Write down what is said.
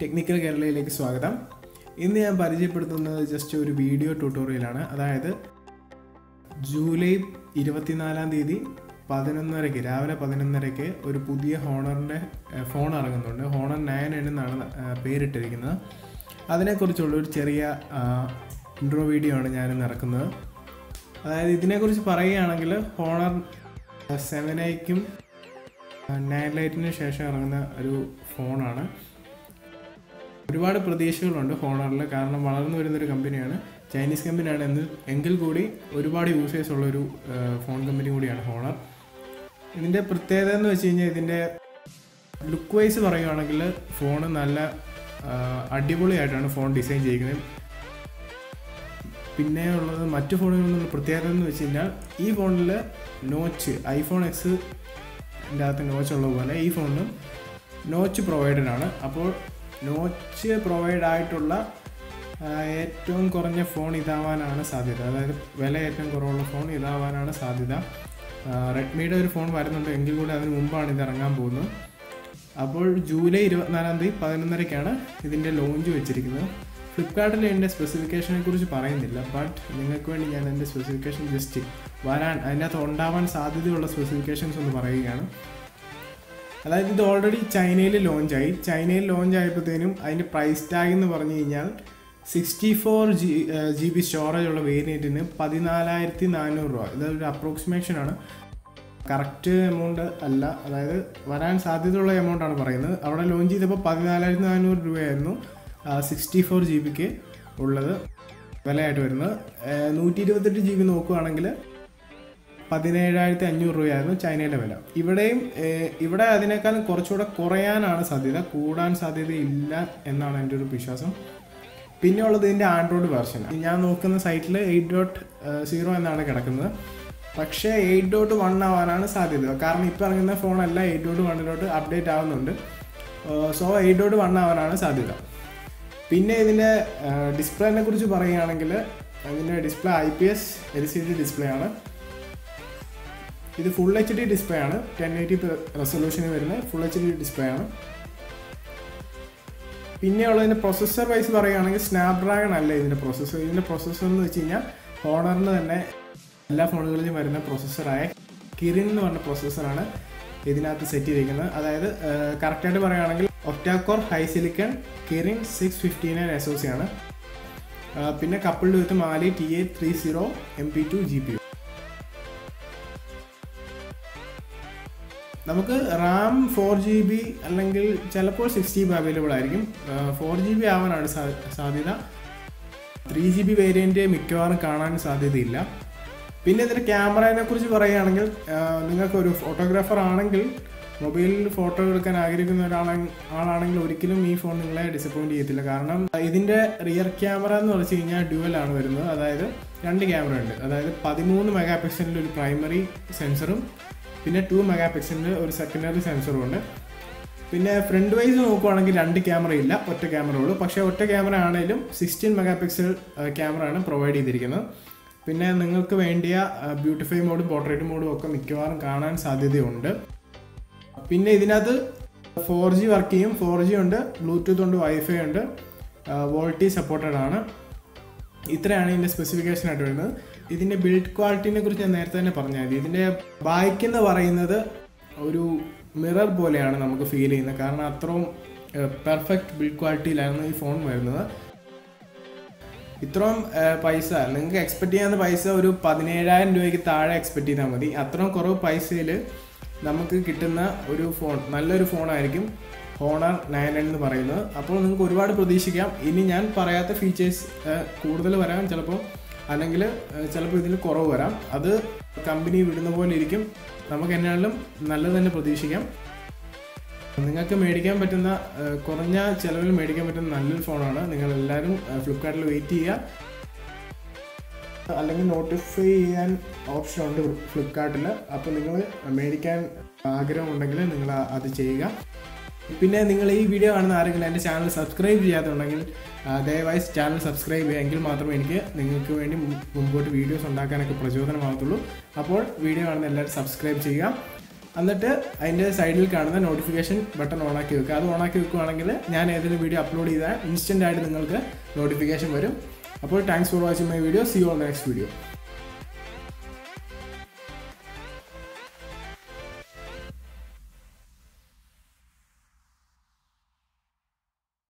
technical കേരളയിലേക്ക് സ്വാഗതം ഇന്ന് ഞാൻ പരിചയപ്പെടുത്തുന്നത് ജസ്റ്റ് ഒരു വീഡിയോ ട്യൂട്ടോറിയലാണ് അതായത് ജൂലൈ ഇരുപത്തിനാലാം തീയതി പതിനൊന്നരയ്ക്ക് രാവിലെ പതിനൊന്നരയ്ക്ക് ഒരു പുതിയ ഹോണറിൻ്റെ ഫോൺ ഇറങ്ങുന്നുണ്ട് ഹോണർ നയൻ എൻ എന്നാണ് ആ, പേരിട്ടിരിക്കുന്നത് അതിനെക്കുറിച്ചുള്ള ഒരു ചെറിയ ഇൻട്രോ വീഡിയോ ആണ് ഞാനിന്ന് ഇറക്കുന്നത് അതായത് ഇതിനെക്കുറിച്ച് പറയുകയാണെങ്കിൽ ഹോണർ സെവൻ ഐക്കും നയൻ ലൈറ്റിന് ശേഷം ഇറങ്ങുന്ന ഒരു ഫോണാണ് ഒരുപാട് പ്രതീക്ഷകളുണ്ട് ഹോണറിൽ കാരണം വളർന്നു വരുന്നൊരു കമ്പനിയാണ് ചൈനീസ് കമ്പനിയാണ് എന്ന് എങ്കിൽ കൂടി ഒരുപാട് യൂസേഴ്സ് ഉള്ള ഒരു ഫോൺ കമ്പനി കൂടിയാണ് ഹോണർ ഇതിൻ്റെ പ്രത്യേകത എന്ന് വെച്ച് കഴിഞ്ഞാൽ ഇതിൻ്റെ ലുക്ക് വൈസ് പറയുകയാണെങ്കിൽ ഫോണ് നല്ല ആ, അടിപൊളിയായിട്ടാണ് ഫോൺ ഡിസൈൻ ചെയ്തിരിക്കുന്നത് പിന്നെ ഉള്ളത് മറ്റു ഫോണുകളിൽ നിന്നുള്ള പ്രത്യേകത എന്ന് വെച്ച് കഴിഞ്ഞാൽ ഈ ഫോണിൽ നോച്ച് ഐഫോൺ എക്സ് ൻ്റെ അകത്ത് നോച്ച് ഉള്ള പോലെ ഈ ഫോണിലും നോച്ച് പ്രൊവൈഡഡ് ആണ് അപ്പോൾ നോച്ച് പ്രൊവൈഡ് ആയിട്ടുള്ള ആ, ഏറ്റവും കുറഞ്ഞ ഫോൺ ഇതാവാനാണ് സാധ്യത അതായത് വില ഏറ്റവും കുറവുള്ള ഫോൺ ഇതാവാനാണ് സാധ്യത റെഡ്മിയുടെ ഒരു ഫോൺ വരുന്നുണ്ട് എങ്കിൽ കൂടി അതിന് മുമ്പാണ് ഇത് ഇറങ്ങാൻ പോകുന്നത് അപ്പോൾ ജൂലൈ ഇരുപത്തിനാലാം തീയതി പതിനൊന്നരയ്ക്കാണ് ഇതിൻ്റെ ലോഞ്ച് വെച്ചിരിക്കുന്നത് ഫ്ലിപ്കാർട്ടിൽ എൻ്റെ സ്പെസിഫിക്കേഷനെ കുറിച്ച് പറയുന്നില്ല ബട്ട് നിങ്ങൾക്ക് വേണ്ടി ഞാൻ എൻ്റെ സ്പെസിഫിക്കേഷൻ ജസ്റ്റ് വരാൻ അതിനകത്ത് ഉണ്ടാവാൻ സാധ്യതയുള്ള സ്പെസിഫിക്കേഷൻസ് ഒന്ന് പറയുകയാണ് അതായത് ഇത് ഓൾറെഡി ചൈനയിൽ ലോഞ്ചായി ചൈനയിൽ ലോഞ്ച് ആയപ്പോഴത്തേനും അതിൻ്റെ പ്രൈസ് ടാഗ് എന്ന് പറഞ്ഞു കഴിഞ്ഞാൽ sixty four G G B storage ഉള്ള വേരിയൻറ്റിന് പതിനാലായിരത്തി നാനൂറ് രൂപ ഇതൊരു അപ്രോക്സിമേഷൻ ആണ് കറക്റ്റ് എമൗണ്ട് അല്ല അതായത് വരാൻ സാധ്യതയുള്ള എമൗണ്ട് ആണ് പറയുന്നത് അവിടെ ലോഞ്ച് ചെയ്തപ്പോൾ പതിനാലായിരത്തി നാനൂറ് രൂപയായിരുന്നു സിക്സ്റ്റി ഫോർ ജി ബിക്ക് ഉള്ളത് വിലയായിട്ട് വരുന്നത് നൂറ്റി ഇരുപത്തെട്ട് ജി ബി നോക്കുകയാണെങ്കിൽ പതിനേഴായിരത്തി അഞ്ഞൂറ് രൂപയായിരുന്നു ചൈനയുടെ വില ഇവിടെയും ഏഹ്, ഇവിടെ അതിനേക്കാളും കുറച്ചുകൂടെ കുറയാനാണ് സാധ്യത കൂടാൻ സാധ്യതയില്ല എന്നാണ് എൻ്റെ ഒരു വിശ്വാസം പിന്നെ ഉള്ളത് ഇതിൻ്റെ ആൻഡ്രോയിഡ് വെർഷൻ ഞാൻ നോക്കുന്ന സൈറ്റിൽ എയ്റ്റ് ഡോട്ട് സീറോ എന്നാണ് കിടക്കുന്നത് പക്ഷേ എയ്റ്റ് ഡോട്ട് വൺ ആവാനാണ് സാധ്യത കാരണം ഇപ്പോൾ ഇറങ്ങുന്ന ഫോണെല്ലാം എയ്റ്റ് ഡോട്ട് വണ്ണിലോട്ട് അപ്ഡേറ്റ് ആവുന്നുണ്ട് സോ എയ്റ്റ് ഡോട്ട് വൺ ആവാനാണ് സാധ്യത പിന്നെ ഇതിൻ്റെ ഡിസ്പ്ലേനെ കുറിച്ച് പറയുകയാണെങ്കിൽ ഇതിൻ്റെ display I P S L C D display ആണ് ഇത് ഫുൾ എച്ച് ഡി ഡിസ്പ്ലേ ആണ് ടെൻ എയ്റ്റി റെസൊല്യൂഷന് വരുന്ന ഫുൾ എച്ച് ഡി ഡിസ്പ്ലേ ആണ് പിന്നെയുള്ളതിൻ്റെ പ്രൊസസ്സർ വൈസ് പറയുകയാണെങ്കിൽ സ്നാപ്ഡ്രാഗൺ അല്ല ഇതിൻ്റെ പ്രൊസസ്സർ ഇതിൻ്റെ പ്രൊസസ്സർ എന്ന് വെച്ച് കഴിഞ്ഞാൽ ഹോണറിന് തന്നെ എല്ലാ ഫോണുകളിലും വരുന്ന പ്രൊസസ്സറായ കിറിൻ എന്ന് പറഞ്ഞ പ്രൊസസ്സറാണ് ഇതിനകത്ത് സെറ്റ് ചെയ്തിരിക്കുന്നത് അതായത് കറക്റ്റായിട്ട് പറയുകയാണെങ്കിൽ octa core HiSilicon Kirin six fifty nine S O C ആണ് ആ, പിന്നെ coupled with Mali T A three zero M P two G P U നമുക്ക് റാം ഫോർ ജി ബി അല്ലെങ്കിൽ ചിലപ്പോൾ സിക്സ് ജി ബി അവൈലബിൾ ആയിരിക്കും four G B ആവാനാണ് സാ- സാധ്യത ത്രീ ജി ബി വേരിയൻറ്റ് മിക്കവാറും കാണാൻ സാധ്യതയില്ല പിന്നെ ഇതിൻ്റെ ക്യാമറയെ കുറിച്ച് പറയുകയാണെങ്കിൽ ആ, നിങ്ങൾക്ക് ഒരു ഫോട്ടോഗ്രാഫർ ആണെങ്കിൽ മൊബൈലിൽ ഫോട്ടോ എടുക്കാൻ ആഗ്രഹിക്കുന്ന ഒരാളെ ആളാണെങ്കിൽ ഒരിക്കലും ഈ ഫോൺ നിങ്ങളെ ഡിസപ്പോയിന്റ് ചെയ്യത്തില്ല കാരണം ഇതിൻ്റെ റിയർ ക്യാമറ എന്ന് വെച്ച് കഴിഞ്ഞാൽ ഡ്യുവൽ ആണ് വരുന്നത് അതായത് രണ്ട് ക്യാമറ ഉണ്ട് അതായത് പതിമൂന്ന് മെഗാ പിക്സലിൻ്റെ ഒരു പ്രൈമറി സെൻസറും പിന്നെ ടു മെഗാ പിക്സലിൻ്റെ ഒരു സെക്കൻഡറി സെൻസറും ഉണ്ട് പിന്നെ ഫ്രണ്ട് വൈസ് നോക്കുവാണെങ്കിൽ രണ്ട് ക്യാമറ ഇല്ല ഒറ്റ ക്യാമറ ഉള്ളൂ പക്ഷേ ഒറ്റ ക്യാമറ ആണെങ്കിലും സിക്സ്റ്റീൻ മെഗാ പിക്സൽ ക്യാമറ ആണ് പ്രൊവൈഡ് ചെയ്തിരിക്കുന്നത് പിന്നെ നിങ്ങൾക്ക് വേണ്ടിയ ബ്യൂട്ടിഫൈ മോഡും പോർട്രേറ്റ് മോഡും ഒക്കെ മിക്കവാറും കാണാൻ സാധ്യതയുണ്ട് പിന്നെ ഇതിനകത്ത് ഫോർ ജി വർക്ക് ചെയ്യും ഫോർ ജി ഉണ്ട് ബ്ലൂടൂത്ത് ഉണ്ട് വൈഫൈ ഉണ്ട് വോൾട്ടി സപ്പോർട്ടഡ് ആണ് ഇത്രയാണ് ഇതിൻ്റെ സ്പെസിഫിക്കേഷൻ ആയിട്ട് വരുന്നത് ഇതിൻ്റെ ബിൽഡ് ക്വാളിറ്റിനെ കുറിച്ച് ഞാൻ നേരത്തെ തന്നെ പറഞ്ഞാൽ മതി ഇതിൻ്റെ ബാക്ക് എന്ന് പറയുന്നത് ഒരു മിറർ പോലെയാണ് നമുക്ക് ഫീൽ ചെയ്യുന്നത് കാരണം അത്രയും പെർഫെക്റ്റ് ബിൽഡ് ക്വാളിറ്റിയിലായിരുന്നു ഈ ഫോൺ വരുന്നത് ഇത്രയും ഏഹ്, പൈസ നിങ്ങൾക്ക് എക്സ്പെക്ട് ചെയ്യാവുന്ന പൈസ ഒരു പതിനേഴായിരം രൂപയ്ക്ക് താഴെ എക്സ്പെക്ട് ചെയ്താൽ മതി അത്രയും കുറവ് പൈസയിൽ നമുക്ക് കിട്ടുന്ന ഒരു ഫോൺ നല്ലൊരു ഫോണായിരിക്കും ഹോണർ നയൻ എന്ന് പറയുന്നത് അപ്പോൾ നിങ്ങൾക്ക് ഒരുപാട് പ്രതീക്ഷിക്കാം ഇനി ഞാൻ പറയാത്ത ഫീച്ചേഴ്സ് കൂടുതൽ വരാൻ ചിലപ്പോൾ അല്ലെങ്കിൽ ചിലപ്പോൾ ഇതിൽ കുറവ് വരാം അത് കമ്പനി വിടുന്ന പോലെ ഇരിക്കും നമുക്ക് എന്നാലും നല്ലത് തന്നെ പ്രതീക്ഷിക്കാം നിങ്ങൾക്ക് മേടിക്കാൻ പറ്റുന്ന ഏഹ്, കുറഞ്ഞ ചിലവിൽ മേടിക്കാൻ പറ്റുന്ന നല്ലൊരു ഫോണാണ് നിങ്ങൾ എല്ലാവരും ഫ്ലിപ്കാർട്ടിൽ വെയിറ്റ് ചെയ്യുക അല്ലെങ്കിൽ നോട്ടിഫൈ ചെയ്യാൻ ഓപ്ഷൻ ഉണ്ട് ഫ്ലിപ്കാർട്ടിൽ അപ്പോൾ നിങ്ങൾ മേടിക്കാൻ ആഗ്രഹമുണ്ടെങ്കിൽ നിങ്ങൾ അത് ചെയ്യുക പിന്നെ നിങ്ങൾ ഈ വീഡിയോ കാണുന്ന ആരെങ്കിലും എൻ്റെ ചാനൽ സബ്സ്ക്രൈബ് ചെയ്യാത്തുണ്ടെങ്കിൽ ആ, ദയവായി ചാനൽ സബ്സ്ക്രൈബ് ചെയ്യുക എങ്കിൽ മാത്രമേ എനിക്ക് നിങ്ങൾക്ക് വേണ്ടി മുൻ- മുമ്പോട്ട് വീഡിയോസ് ഉണ്ടാക്കാനൊക്കെ പ്രചോദനമാകത്തുള്ളൂ അപ്പോൾ വീഡിയോ കാണുന്ന എല്ലാവരും സബ്സ്ക്രൈബ് ചെയ്യുക എന്നിട്ട് അതിൻ്റെ സൈഡിൽ കാണുന്ന നോട്ടിഫിക്കേഷൻ ബട്ടൺ ഓണാക്കി വെക്കുക അത് ഓണാക്കി വെക്കുകയാണെങ്കിൽ ഞാൻ ഏതെങ്കിലും വീഡിയോ അപ്ലോഡ് ചെയ്താൽ ഇൻസ്റ്റൻ്റ് ആയിട്ട് നിങ്ങൾക്ക് നോട്ടിഫിക്കേഷൻ വരും അപ്പോൾ thanks for watching my video see on next video